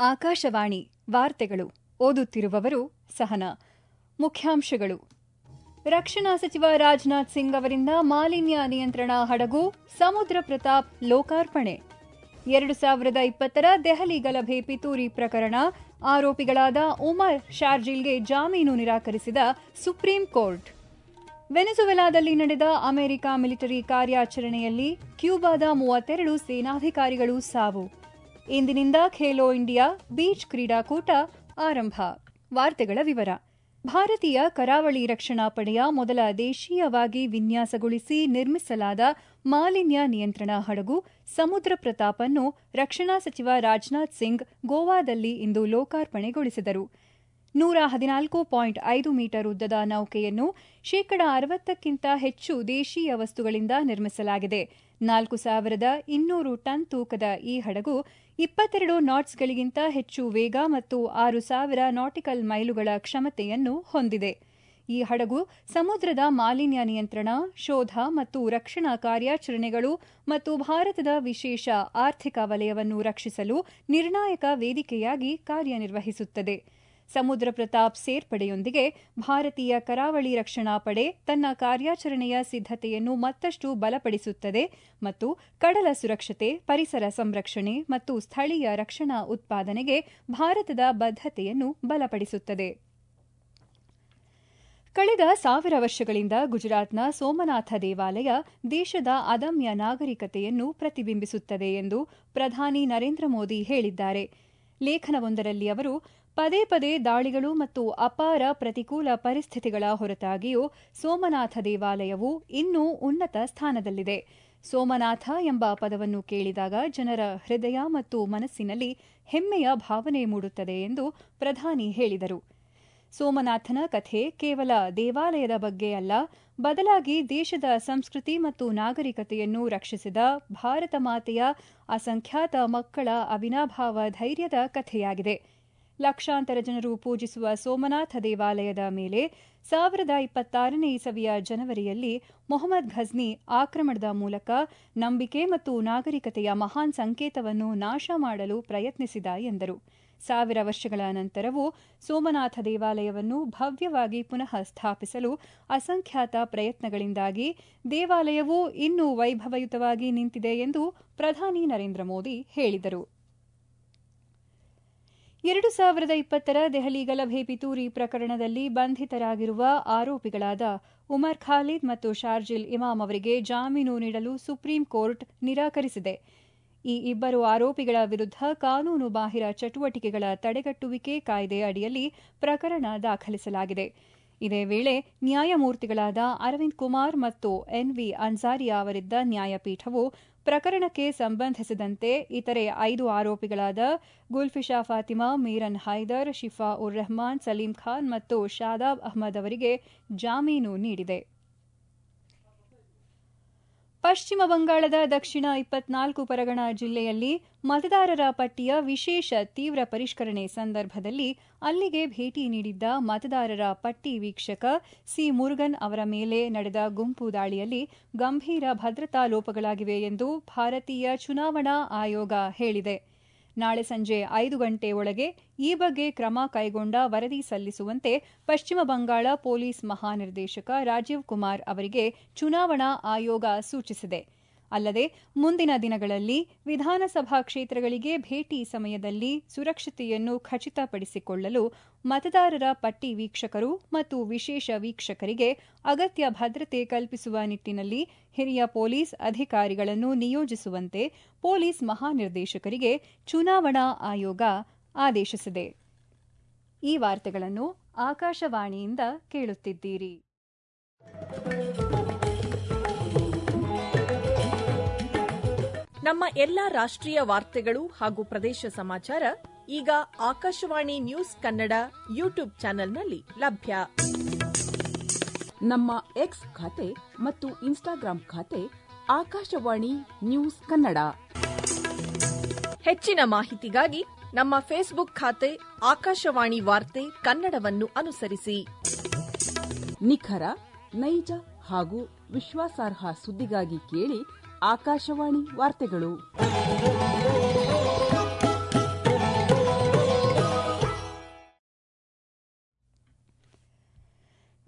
ಆಕಾಶವಾಣಿ ವಾರ್ತೆಗಳು ಓದುತ್ತಿರುವವರು ಸಹನಾ ಮುಖ್ಯಾಂಶಗಳು ರಕ್ಷಣಾ ಸಚಿವ ರಾಜನಾಥ್ ಸಿಂಗ್ ಅವರಿಂದ ಮಾಲಿನ್ಯ ನಿಯಂತ್ರಣ ಹಡಗು ಸಮುದ್ರ ಪ್ರತಾಪ್ ಲೋಕಾರ್ಪಣೆ ಎರಡು ಸಾವಿರದ ಇಪ್ಪತ್ತರ ದೆಹಲಿ ಗಲಭೆ ಪಿತೂರಿ ಪ್ರಕರಣ ಆರೋಪಿಗಳಾದ ಉಮರ್ ಶಾರ್ಜಿಲ್ಗೆ ಜಾಮೀನು ನಿರಾಕರಿಸಿದ ಸುಪ್ರೀಂ ಕೋರ್ಟ್ ವೆನೆಜುವೆಲಾದಲ್ಲಿ ನಡೆದ ಅಮೆರಿಕ ಮಿಲಿಟರಿ ಕಾರ್ಯಾಚರಣೆಯಲ್ಲಿ ಕ್ಯೂಬಾದ ಮೂವತ್ತೆರಡು ಸೇನಾಧಿಕಾರಿಗಳು ಸಾವು ಇಂದಿನಿಂದ ಖೇಲೋ ಇಂಡಿಯಾ ಬೀಚ್ ಕ್ರೀಡಾಕೂಟ ಆರಂಭ ವಾರ್ತೆಗಳ ವಿವರ ಭಾರತೀಯ ಕರಾವಳಿ ರಕ್ಷಣಾ ಪಡೆಯ ಮೊದಲ ದೇಶೀಯವಾಗಿ ವಿನ್ಯಾಸಗೊಳಿಸಿ ನಿರ್ಮಿಸಲಾದ ಮಾಲಿನ್ಯ ನಿಯಂತ್ರಣ ಹಡಗು ಸಮುದ್ರ ಪ್ರತಾಪ್ ಅನ್ನು ರಕ್ಷಣಾ ಸಚಿವ ರಾಜನಾಥ್ ಸಿಂಗ್ ಗೋವಾದಲ್ಲಿ ಇಂದು ಲೋಕಾರ್ಪಣೆಗೊಳಿಸಿದರು ನೂರ ಹದಿನಾಲ್ಕು ಪಾಯಿಂಟ್ ಐದು ಮೀಟರ್ ಉದ್ದದ ನೌಕೆಯನ್ನು ಶೇಕಡ ಅರವತ್ತಕ್ಕಿಂತ ಹೆಚ್ಚು ದೇಶೀಯ ವಸ್ತುಗಳಿಂದ ನಿರ್ಮಿಸಲಾಗಿದೆ ನಾಲ್ಕು ಸಾವಿರದ ಇನ್ನೂರು ಟನ್ ತೂಕದ ಈ ಹಡಗು ಇಪ್ಪತ್ತೆರಡು ನಾಟ್ಸ್ಗಳಿಗಿಂತ ಹೆಚ್ಚು ವೇಗ ಮತ್ತು ಆರು ಸಾವಿರ ನಾಟಿಕಲ್ ಮೈಲುಗಳ ಕ್ಷಮತೆಯನ್ನು ಹೊಂದಿದೆ ಈ ಹಡಗು ಸಮುದ್ರದ ಮಾಲಿನ್ಯ ನಿಯಂತ್ರಣ ಶೋಧ ಮತ್ತು ರಕ್ಷಣಾ ಕಾರ್ಯಾಚರಣೆಗಳು ಮತ್ತು ಭಾರತದ ವಿಶೇಷ ಆರ್ಥಿಕ ವಲಯವನ್ನು ರಕ್ಷಿಸಲು ನಿರ್ಣಾಯಕ ವೇದಿಕೆಯಾಗಿ ಕಾರ್ಯನಿರ್ವಹಿಸುತ್ತದೆ ಸಮುದ್ರ ಪ್ರತಾಪ್ ಸೇರ್ಪಡೆಯೊಂದಿಗೆ ಭಾರತೀಯ ಕರಾವಳಿ ರಕ್ಷಣಾ ಪಡೆ ತನ್ನ ಕಾರ್ಯಾಚರಣೆಯ ಸಿದ್ದತೆಯನ್ನು ಮತ್ತಷ್ಟು ಬಲಪಡಿಸುತ್ತದೆ ಮತ್ತು ಕಡಲ ಸುರಕ್ಷತೆ ಪರಿಸರ ಸಂರಕ್ಷಣೆ ಮತ್ತು ಸ್ಥಳೀಯ ರಕ್ಷಣಾ ಉತ್ಪಾದನೆಗೆ ಭಾರತದ ಬದ್ಧತೆಯನ್ನು ಬಲಪಡಿಸುತ್ತದೆ ಕಳೆದ ಸಾವಿರ ವರ್ಷಗಳಿಂದ ಗುಜರಾತ್ನ ಸೋಮನಾಥ ದೇವಾಲಯ ದೇಶದ ಅದಮ್ಯ ನಾಗರಿಕತೆಯನ್ನು ಪ್ರತಿಬಿಂಬಿಸುತ್ತದೆ ಎಂದು ಪ್ರಧಾನಿ ನರೇಂದ್ರ ಮೋದಿ ಹೇಳಿದ್ದಾರೆ ಲೇಖನವೊಂದರಲ್ಲಿ ಅವರು ಪದೇ ಪದೇ ದಾಳಿಗಳು ಮತ್ತು ಅಪಾರ ಪ್ರತಿಕೂಲ ಪರಿಸ್ಥಿತಿಗಳ ಹೊರತಾಗಿಯೂ ಸೋಮನಾಥ ದೇವಾಲಯವು ಇನ್ನೂ ಉನ್ನತ ಸ್ಥಾನದಲ್ಲಿದೆ ಸೋಮನಾಥ ಎಂಬ ಪದವನ್ನು ಕೇಳಿದಾಗ ಜನರ ಹೃದಯ ಮತ್ತು ಮನಸ್ಸಿನಲ್ಲಿ ಹೆಮ್ಮೆಯ ಭಾವನೆ ಮೂಡುತ್ತದೆ ಎಂದು ಪ್ರಧಾನಿ ಹೇಳಿದರು ಸೋಮನಾಥನ ಕಥೆ ಕೇವಲ ದೇವಾಲಯದ ಬಗ್ಗೆ ಅಲ್ಲ ಬದಲಾಗಿ ದೇಶದ ಸಂಸ್ಕೃತಿ ಮತ್ತು ನಾಗರಿಕತೆಯನ್ನು ರಕ್ಷಿಸಿದ ಭಾರತ ಮಾತೆಯ ಅಸಂಖ್ಯಾತ ಮಕ್ಕಳ ಅವಿನಾಭಾವ ಧೈರ್ಯದ ಕಥೆಯಾಗಿದೆ ಲಕ್ಷಾಂತರ ಜನರು ಪೂಜಿಸುವ ಸೋಮನಾಥ ದೇವಾಲಯದ ಮೇಲೆ ಸಾವಿರದ ಇಪ್ಪತ್ತಾರನೇ ಇಸವಿಯ ಜನವರಿಯಲ್ಲಿ ಮೊಹಮ್ಮದ್ ಘಜ್ನಿ ಆಕ್ರಮಣದ ಮೂಲಕ ನಂಬಿಕೆ ಮತ್ತು ನಾಗರಿಕತೆಯ ಮಹಾನ್ ಸಂಕೇತವನ್ನು ನಾಶ ಮಾಡಲು ಪ್ರಯತ್ನಿಸಿದ ಎಂದರು ಸಾವಿರ ವರ್ಷಗಳ ನಂತರವೂ ಸೋಮನಾಥ ದೇವಾಲಯವನ್ನು ಭವ್ಯವಾಗಿ ಪುನಃ ಸ್ಥಾಪಿಸಲು ಅಸಂಖ್ಯಾತ ಪ್ರಯತ್ನಗಳಿಂದಾಗಿ ದೇವಾಲಯವು ಇನ್ನೂ ವೈಭವಯುತವಾಗಿ ನಿಂತಿದೆ ಎಂದು ಪ್ರಧಾನಿ ನರೇಂದ್ರ ಮೋದಿ ಹೇಳಿದರು ಎರಡು ಸಾವಿರದ ಇಪ್ಪತ್ತರ ದೆಹಲಿ ಗಲಭೆ ಪಿತೂರಿ ಪ್ರಕರಣದಲ್ಲಿ ಬಂಧಿತರಾಗಿರುವ ಆರೋಪಿಗಳಾದ ಉಮರ್ ಖಾಲಿದ್ ಮತ್ತು ಶಾರ್ಜಿಲ್ ಇಮಾಮ್ ಅವರಿಗೆ ಜಾಮೀನು ನೀಡಲು ಸುಪ್ರೀಂ ಕೋರ್ಟ್ ನಿರಾಕರಿಸಿದೆ ಈ ಇಬ್ಬರು ಆರೋಪಿಗಳ ವಿರುದ್ಧ ಕಾನೂನು ಬಾಹಿರ ಚಟುವಟಿಕೆಗಳ ತಡೆಗಟ್ಟುವಿಕೆ ಕಾಯ್ದೆ ಅಡಿಯಲ್ಲಿ ಪ್ರಕರಣ ದಾಖಲಿಸಲಾಗಿದೆ ಇದೇ ವೇಳೆ ನ್ಯಾಯಮೂರ್ತಿಗಳಾದ ಅರವಿಂದ್ ಕುಮಾರ್ ಮತ್ತು ಎನ್ವಿ ಅನ್ಸಾರಿಯಾ ಅವರಿದ್ದ ನ್ಯಾಯಪೀಠವು ಪ್ರಕರಣಕ್ಕೆ ಸಂಬಂಧಿಸಿದಂತೆ ಇತರೆ ಐದು ಆರೋಪಿಗಳಾದ ಗುಲ್ಫಿಶಾ ಫಾತಿಮಾ ಮೀರನ್ ಹೈದರ್ ಶಿಫಾ ಉರ್ ರೆಹಮಾನ್ ಸಲೀಂ ಖಾನ್ ಮತ್ತು ಶಾದಾಬ್ ಅಹ್ಮದ್ ಅವರಿಗೆ ಜಾಮೀನು ನೀಡಿದೆ ಪಶ್ಚಿಮ ಬಂಗಾಳದ ದಕ್ಷಿಣ ಇಪ್ಪತ್ನಾಲ್ಕು ಪರಗಣ ಜಿಲ್ಲೆಯಲ್ಲಿ ಮತದಾರರ ಪಟ್ಟಿಯ ವಿಶೇಷ ತೀವ್ರ ಪರಿಷ್ಕರಣೆ ಸಂದರ್ಭದಲ್ಲಿ ಅಲ್ಲಿಗೆ ಭೇಟಿ ನೀಡಿದ್ದ ಮತದಾರರ ಪಟ್ಟಿ ವೀಕ್ಷಕ ಸಿ ಮುರುಗನ್ ಅವರ ಮೇಲೆ ನಡೆದ ಗುಂಪು ದಾಳಿಯಲ್ಲಿ ಗಂಭೀರ ಭದ್ರತಾ ಲೋಪಗಳಾಗಿವೆ ಎಂದು ಭಾರತೀಯ ಚುನಾವಣಾ ಆಯೋಗ ಹೇಳಿದೆ ನಾಳೆ ಸಂಜೆ ಐದು ಗಂಟೆ ಒಳಗೆ ಈ ಬಗ್ಗೆ ಕ್ರಮ ಕೈಗೊಂಡ ವರದಿ ಸಲ್ಲಿಸುವಂತೆ ಪಶ್ಚಿಮ ಬಂಗಾಳ ಪೊಲೀಸ್ ಮಹಾನಿರ್ದೇಶಕ ರಾಜೀವ್ ಕುಮಾರ್ ಅವರಿಗೆ ಚುನಾವಣಾ ಆಯೋಗ ಸೂಚಿಸಿದೆ ಅಲ್ಲದೆ ಮುಂದಿನ ದಿನಗಳಲ್ಲಿ ವಿಧಾನಸಭಾ ಕ್ಷೇತ್ರಗಳಿಗೆ ಭೇಟಿ ಸಮಯದಲ್ಲಿ ಸುರಕ್ಷತೆಯನ್ನು ಖಚಿತಪಡಿಸಿಕೊಳ್ಳಲು ಮತದಾರರ ಪಟ್ಟಿ ವೀಕ್ಷಕರು ಮತ್ತು ವಿಶೇಷ ವೀಕ್ಷಕರಿಗೆ ಅಗತ್ಯ ಭದ್ರತೆ ಕಲ್ಪಿಸುವ ನಿಟ್ಟಿನಲ್ಲಿ ಹಿರಿಯ ಪೊಲೀಸ್ ಅಧಿಕಾರಿಗಳನ್ನು ನಿಯೋಜಿಸುವಂತೆ ಪೊಲೀಸ್ ಮಹಾನಿರ್ದೇಶಕರಿಗೆ ಚುನಾವಣಾ ಆಯೋಗ ಆದೇಶಿಸಿದೆ ಈ ವಾರ್ತೆಗಳನ್ನು ಆಕಾಶವಾಣಿಯಿಂದ ಕೇಳುತ್ತಿದ್ದೀರಿ ನಮ್ಮ ಎಲ್ಲಾ ರಾಷ್ಟ್ರೀಯ ವಾರ್ತೆಗಳು ಹಾಗೂ ಪ್ರದೇಶ ಸಮಾಚಾರ ಈಗ ಆಕಾಶವಾಣಿ ನ್ಯೂಸ್ ಕನ್ನಡ ಯೂಟ್ಯೂಬ್ ಚಾನೆಲ್ನಲ್ಲಿ ಲಭ್ಯ ನಮ್ಮ ಎಕ್ಸ್ ಖಾತೆ ಮತ್ತು ಇನ್ಸ್ಟಾಗ್ರಾಂ ಖಾತೆ ಆಕಾಶವಾಣಿ ನ್ಯೂಸ್ ಕನ್ನಡ ಹೆಚ್ಚಿನ ಮಾಹಿತಿಗಾಗಿ ನಮ್ಮ ಫೇಸ್ಬುಕ್ ಖಾತೆ ಆಕಾಶವಾಣಿ ವಾರ್ತೆ ಕನ್ನಡವನ್ನು ಅನುಸರಿಸಿ ನಿಖರ ನೈಜ ಹಾಗೂ ವಿಶ್ವಾಸಾರ್ಹ ಸುದ್ದಿಗಾಗಿ ಕೇಳಿ ಆಕಾಶವಾಣಿ ವಾರ್ತೆಗಳು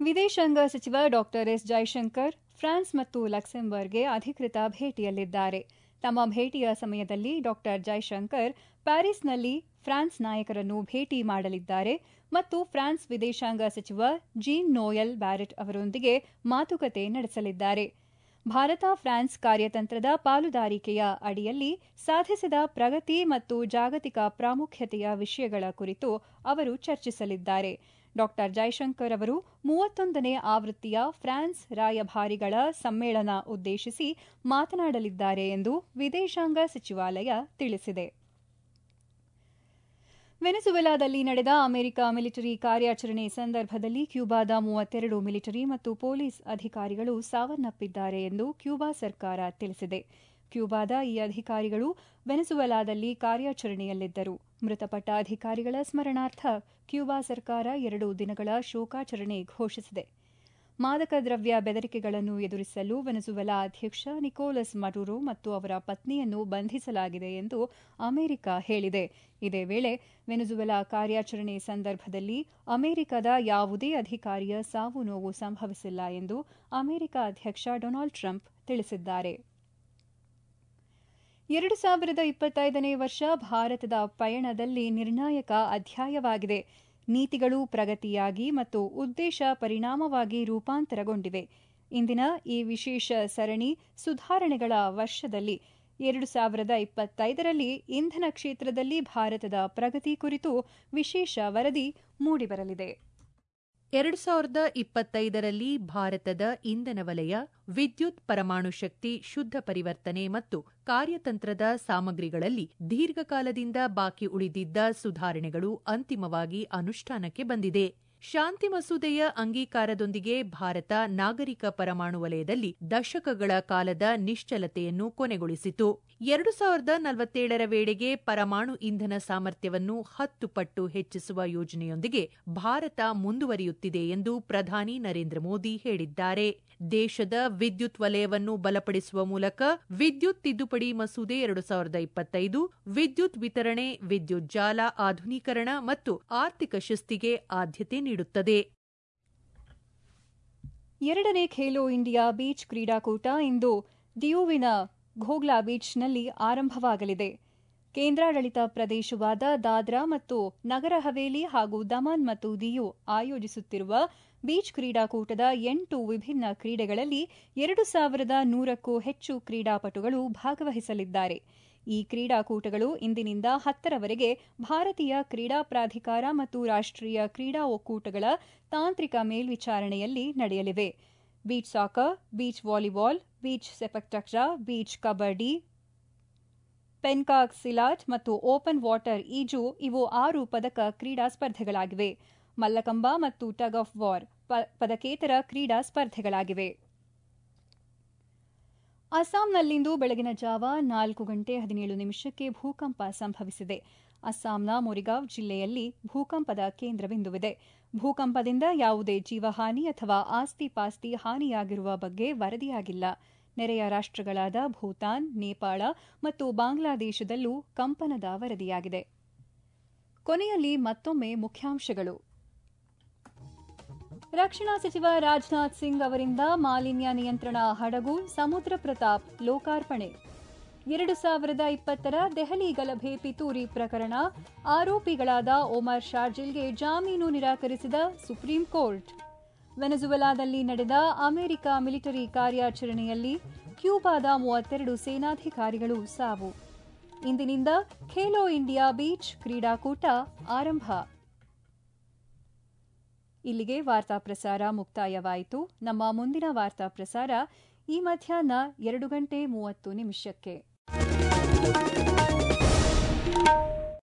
ವಿದೇಶಾಂಗ ಸಚಿವ ಡಾಕ್ಟರ್ ಎಸ್ ಜೈಶಂಕರ್ ಫ್ರಾನ್ಸ್ ಮತ್ತು ಲಕ್ಸೆಂಬರ್ಗ್ಗೆ ಅಧಿಕೃತ ಭೇಟಿಯಲ್ಲಿದ್ದಾರೆ ತಮ್ಮ ಭೇಟಿಯ ಸಮಯದಲ್ಲಿ ಡಾಕ್ಟರ್ ಜೈಶಂಕರ್ ಪ್ಯಾರಿಸ್ನಲ್ಲಿ ಫ್ರಾನ್ಸ್ ನಾಯಕರನ್ನು ಭೇಟಿ ಮಾಡಲಿದ್ದಾರೆ ಮತ್ತು ಫ್ರಾನ್ಸ್ ವಿದೇಶಾಂಗ ಸಚಿವ ಜೀನ್ ನೋಯಲ್ ಬ್ಯಾರೆಟ್ ಅವರೊಂದಿಗೆ ಮಾತುಕತೆ ನಡೆಸಲಿದ್ದಾರೆ ಭಾರತ ಫ್ರಾನ್ಸ್ ಕಾರ್ಯತಂತ್ರದ ಪಾಲುದಾರಿಕೆಯ ಅಡಿಯಲ್ಲಿ ಸಾಧಿಸಿದ ಪ್ರಗತಿ ಮತ್ತು ಜಾಗತಿಕ ಪ್ರಾಮುಖ್ಯತೆಯ ವಿಷಯಗಳ ಕುರಿತು ಅವರು ಚರ್ಚಿಸಲಿದ್ದಾರೆ ಡಾಕ್ಟರ್ ಜೈಶಂಕರ್ ಅವರು ಮೂವತ್ತೊಂದನೇ ಆವೃತ್ತಿಯ ಫ್ರಾನ್ಸ್ ರಾಯಭಾರಿಗಳ ಸಮ್ಮೇಳನ ಉದ್ದೇಶಿಸಿ ಮಾತನಾಡಲಿದ್ದಾರೆ ಎಂದು ವಿದೇಶಾಂಗ ಸಚಿವಾಲಯ ತಿಳಿಸಿದೆ ವೆನೆಜುವೆಲಾದಲ್ಲಿ ನಡೆದ ಅಮೆರಿಕ ಮಿಲಿಟರಿ ಕಾರ್ಯಾಚರಣೆ ಸಂದರ್ಭದಲ್ಲಿ ಕ್ಯೂಬಾದ ಮೂವತ್ತೆರಡು ಮಿಲಿಟರಿ ಮತ್ತು ಪೊಲೀಸ್ ಅಧಿಕಾರಿಗಳು ಸಾವನ್ನಪ್ಪಿದ್ದಾರೆ ಎಂದು ಕ್ಯೂಬಾ ಸರ್ಕಾರ ತಿಳಿಸಿದೆ ಕ್ಯೂಬಾದ ಈ ಅಧಿಕಾರಿಗಳು ವೆನೆಜುವೆಲಾದಲ್ಲಿ ಕಾರ್ಯಾಚರಣೆಯಲ್ಲಿದ್ದರು ಮೃತಪಟ್ಟ ಅಧಿಕಾರಿಗಳ ಸ್ಮರಣಾರ್ಥ ಕ್ಯೂಬಾ ಸರ್ಕಾರ ಎರಡು ದಿನಗಳ ಶೋಕಾಚರಣೆ ಘೋಷಿಸಿದೆ ಮಾದಕ ದ್ರವ್ಯ ಬೆದರಿಕೆಗಳನ್ನು ಎದುರಿಸಲು ವೆನೆಜುವೆಲಾ ಅಧ್ಯಕ್ಷ ನಿಕೋಲಸ್ ಮಡುರೋ ಮತ್ತು ಅವರ ಪತ್ನಿಯನ್ನು ಬಂಧಿಸಲಾಗಿದೆ ಎಂದು ಅಮೆರಿಕ ಹೇಳಿದೆ ಇದೇ ವೇಳೆ ವೆನೆಜುವೆಲಾ ಕಾರ್ಯಾಚರಣೆ ಸಂದರ್ಭದಲ್ಲಿ ಅಮೆರಿಕದ ಯಾವುದೇ ಅಧಿಕಾರಿಯ ಸಾವು ನೋವು ಸಂಭವಿಸಿಲ್ಲ ಎಂದು ಅಮೆರಿಕ ಅಧ್ಯಕ್ಷ ಡೊನಾಲ್ಡ್ ಟ್ರಂಪ್ ತಿಳಿಸಿದ್ದಾರೆ ಎರಡು ಸಾವಿರದ ಇಪ್ಪತ್ತೈದನೇ ವರ್ಷ ಭಾರತದ ಪಯಣದಲ್ಲಿ ನಿರ್ಣಾಯಕ ಅಧ್ಯಾಯವಾಗಿದೆ ನೀತಿಗಳು ಪ್ರಗತಿಯಾಗಿ ಮತ್ತು ಉದ್ದೇಶ ಪರಿಣಾಮವಾಗಿ ರೂಪಾಂತರಗೊಂಡಿವೆ ಇಂದಿನ ಈ ವಿಶೇಷ ಸರಣಿ ಸುಧಾರಣೆಗಳ ವರ್ಷದಲ್ಲಿ ಎರಡು ಸಾವಿರದ ಇಪ್ಪತ್ತೈದರಲ್ಲಿ ಇಂಧನ ಕ್ಷೇತ್ರದಲ್ಲಿ ಭಾರತದ ಪ್ರಗತಿ ಕುರಿತು ವಿಶೇಷ ವರದಿ ಮೂಡಿಬರಲಿದೆ ಎರಡು ಸಾವಿರದ ಇಪ್ಪತ್ತೈದರಲ್ಲಿ ಭಾರತದ ಇಂಧನ ವಲಯ ವಿದ್ಯುತ್ ಪರಮಾಣು ಶಕ್ತಿ ಶುದ್ಧ ಪರಿವರ್ತನೆ ಮತ್ತು ಕಾರ್ಯತಂತ್ರದ ಸಾಮಗ್ರಿಗಳಲ್ಲಿ ದೀರ್ಘಕಾಲದಿಂದ ಬಾಕಿ ಉಳಿದಿದ್ದ ಸುಧಾರಣೆಗಳು ಅಂತಿಮವಾಗಿ ಅನುಷ್ಠಾನಕ್ಕೆ ಬಂದಿದೆ ಶಾಂತಿ ಮಸೂದೆಯ ಅಂಗೀಕಾರದೊಂದಿಗೆ ಭಾರತ ನಾಗರಿಕ ಪರಮಾಣು ವಲಯದಲ್ಲಿ ದಶಕಗಳ ಕಾಲದ ನಿಶ್ಚಲತೆಯನ್ನು ಕೊನೆಗೊಳಿಸಿತು ಎರಡು ಸಾವಿರದ ನಲವತ್ತೇಳರ ವೇಳೆಗೆ ಪರಮಾಣು ಇಂಧನ ಸಾಮರ್ಥ್ಯವನ್ನು ಹತ್ತು ಪಟ್ಟು ಹೆಚ್ಚಿಸುವ ಯೋಜನೆಯೊಂದಿಗೆ ಭಾರತ ಮುಂದುವರಿಯುತ್ತಿದೆ ಎಂದು ಪ್ರಧಾನಿ ನರೇಂದ್ರ ಮೋದಿ ಹೇಳಿದ್ದಾರೆ ದೇಶದ ವಿದ್ಯುತ್ ವಲಯವನ್ನು ಬಲಪಡಿಸುವ ಮೂಲಕ ವಿದ್ಯುತ್ ತಿದ್ದುಪಡಿ ಮಸೂದೆ ಎರಡು ಸಾವಿರದ ಇಪ್ಪತ್ತೈದು ವಿದ್ಯುತ್ ವಿತರಣೆ ವಿದ್ಯುತ್ ಜಾಲ ಆಧುನೀಕರಣ ಮತ್ತು ಆರ್ಥಿಕ ಶಿಸ್ತಿಗೆ ಆದ್ಯತೆ ನೀಡುತ್ತದೆ ಎರಡನೇ ಖೇಲೋ ಇಂಡಿಯಾ ಬೀಚ್ ಕ್ರೀಡಾಕೂಟ ಇಂದು ದಿಯುವಿನ ಘೋಗ್ಲಾ ಬೀಚ್ನಲ್ಲಿ ಆರಂಭವಾಗಲಿದೆ ಕೇಂದ್ರಾಡಳಿತ ಪ್ರದೇಶವಾದ ದಾದ್ರಾ ಮತ್ತು ನಗರ ಹವೇಲಿ ಹಾಗೂ ದಮನ್ ಮತ್ತು ದಿಯು ಆಯೋಜಿಸುತ್ತಿರುವ ಬೀಚ್ ಕ್ರೀಡಾಕೂಟದ ಎಂಟು ವಿಭಿನ್ನ ಕ್ರೀಡೆಗಳಲ್ಲಿ ಎರಡು ಸಾವಿರದ ನೂರಕ್ಕೂ ಹೆಚ್ಚು ಕ್ರೀಡಾಪಟುಗಳು ಭಾಗವಹಿಸಲಿದ್ದಾರೆ ಈ ಕ್ರೀಡಾಕೂಟಗಳು ಇಂದಿನಿಂದ ಹತ್ತರವರೆಗೆ ಭಾರತೀಯ ಕ್ರೀಡಾ ಪ್ರಾಧಿಕಾರ ಮತ್ತು ರಾಷ್ಟ್ರೀಯ ಕ್ರೀಡಾ ಒಕ್ಕೂಟಗಳ ತಾಂತ್ರಿಕ ಮೇಲ್ವಿಚಾರಣೆಯಲ್ಲಿ ನಡೆಯಲಿವೆ beach soccer beach volleyball beach sepak takraw beach kabaddi pencak silat ಮತ್ತು ಓಪನ್ ವಾಟರ್ ಈಜು ಇವು ಆರು ಪದಕ ಕ್ರೀಡಾ ಸ್ಪರ್ಧೆಗಳಾಗಿವೆ ಮಲ್ಲಕಂಬ ಮತ್ತು ಟಗ್ ಆಫ್ ವಾರ್ ಪದಕೇತರ ಕ್ರೀಡಾ ಸ್ಪರ್ಧೆಗಳಾಗಿವೆ ಅಸ್ಸಾಂನಲ್ಲಿಂದು ಬೆಳಗಿನ ಜಾವ ನಾಲ್ಕು ಗಂಟೆ ಹದಿನೇಳು ನಿಮಿಷಕ್ಕೆ ಭೂಕಂಪ ಸಂಭವಿಸಿದೆ ಅಸ್ಸಾಂನ ಮೊರಿಗಾವ್ ಜಿಲ್ಲೆಯಲ್ಲಿ ಭೂಕಂಪದ ಕೇಂದ್ರಬಿಂದುವಿದೆ ಭೂಕಂಪದಿಂದ ಯಾವುದೇ ಜೀವಹಾನಿ ಅಥವಾ ಆಸ್ತಿ ಪಾಸ್ತಿ ಹಾನಿಯಾಗಿರುವ ಬಗ್ಗೆ ವರದಿಯಾಗಿಲ್ಲ ನೆರೆಯ ರಾಷ್ಟ್ರಗಳಾದ ಭೂತಾನ್ ನೇಪಾಳ ಮತ್ತು ಬಾಂಗ್ಲಾದೇಶದಲ್ಲೂ ಕಂಪನದ ವರದಿಯಾಗಿದೆ ಕೊನೆಯಲ್ಲಿ ಮತ್ತೊಮ್ಮೆ ಮುಖ್ಯಾಂಶಗಳು ರಕ್ಷಣಾ ಸಚಿವ ರಾಜನಾಥ್ ಸಿಂಗ್ ಅವರಿಂದ ಮಾಲಿನ್ಯ ನಿಯಂತ್ರಣ ಹಡಗು ಸಮುದ್ರ ಪ್ರತಾಪ್ ಲೋಕಾರ್ಪಣೆ ಎರಡು ಸಾವಿರದ ಇಪ್ಪತ್ತರ ದೆಹಲಿ ಗಲಭೆ ಪಿತೂರಿ ಪ್ರಕರಣ ಆರೋಪಿಗಳಾದ ಒಮರ್ ಶಾರ್ಜಿಲ್ಗೆ ಜಾಮೀನು ನಿರಾಕರಿಸಿದ ಸುಪ್ರೀಂ ಕೋರ್ಟ್ ವೆನೆಜುವೆಲಾದಲ್ಲಿ ನಡೆದ ಅಮೆರಿಕ ಮಿಲಿಟರಿ ಕಾರ್ಯಾಚರಣೆಯಲ್ಲಿ ಕ್ಯೂಬಾದ ಮೂವತ್ತೆರಡು ಸೇನಾಧಿಕಾರಿಗಳು ಸಾವು ಇಂದಿನಿಂದ ಖೇಲೋ ಇಂಡಿಯಾ ಬೀಚ್ ಕ್ರೀಡಾಕೂಟ ಆರಂಭ ಇಲ್ಲಿಗೆ ವಾರ್ತಾ ಪ್ರಸಾರ ಮುಕ್ತಾಯವಾಯಿತು ನಮ್ಮ ಮುಂದಿನ ವಾರ್ತಾ ಪ್ರಸಾರ ಈ ಮಧ್ಯಾಹ್ನ ಎರಡು ಗಂಟೆ ಮೂವತ್ತು ನಿಮಿಷಕ್ಕೆ